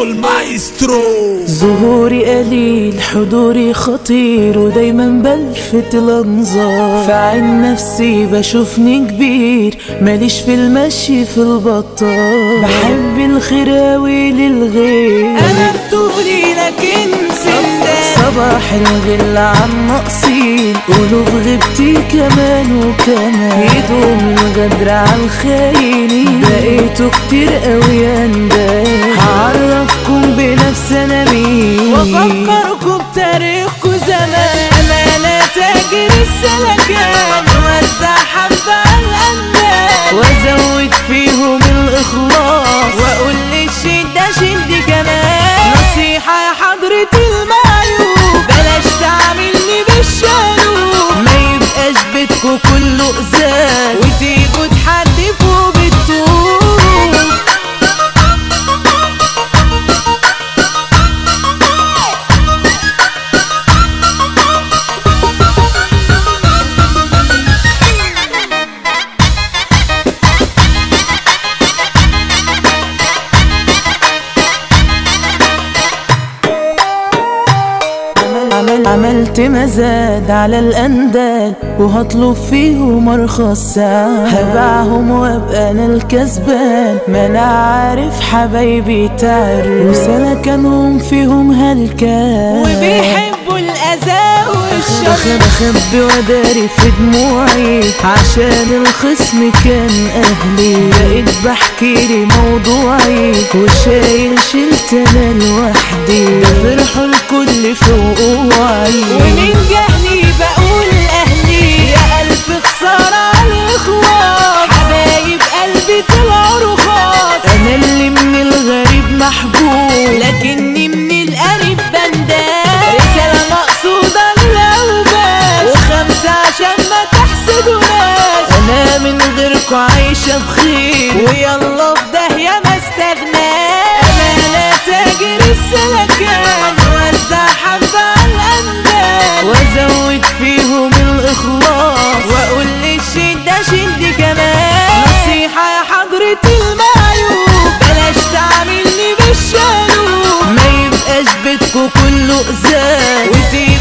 ميدو المايسترو ظهوري قليل حضوري خطير ودايما بلفت الانظار في عين نفسي بشوفني كبير ماليش في المشي في البطال بحب الخراوي للغير انا بطولي لكن سندان صباح الغل عن نقصين قولوا في غيبتي كمان وكمان يدوم الغدر على الخاينين بقيتوا كتير قوي يا ندان هعرفكم بنفس انا مين وافكركم بتاريخكم زمان انا تاجر السلكان وزع حبة على الأندال وازود فيهم الاخلاص واقول للشدة شد كمان نصيحة يا حضرة المعيوب بلاش تعاملني بالشالوب ما يبقاش بيتكو كله ازاز وتيجوا تحدفوا بالطوب عمل عمل عملت مزاد على الاندال وهطلب فيهم ارخص سعر هبيعهم وابقى انا الكسبان ما انا عارف حبايبي تعرف وسلكنهم فيهم هلكان وبيحبوا الأذى والشر بخ- بخبي وداري في دموعي عشان الخصم كان اهلي بقيت بحكي لي موضوعي وشايل شلت انا لوحدي ده فرحوا الكل في وقوعي ومن جهلي بقول أهلي يا ألف خسارة على الإخوات حبايب قلبي طلعوا رخاص انا اللي من الغريب محبوب لكني من القريب بندان رسالة مقصودة للأوباش وخمسة عشان ما تحسدوناش انا من غيركوا عايشة بخير ويلا في داهية ما استغناش أنا لا تاجر السلكان وزع حبة على الأندال وازود فيهم الاخلاص واقول للشدة شد كمان نصيحة يا حضرة المعيوب بلاش تعاملني بالشالوب ما يبقاش بيتكو كله ازاز وتيجي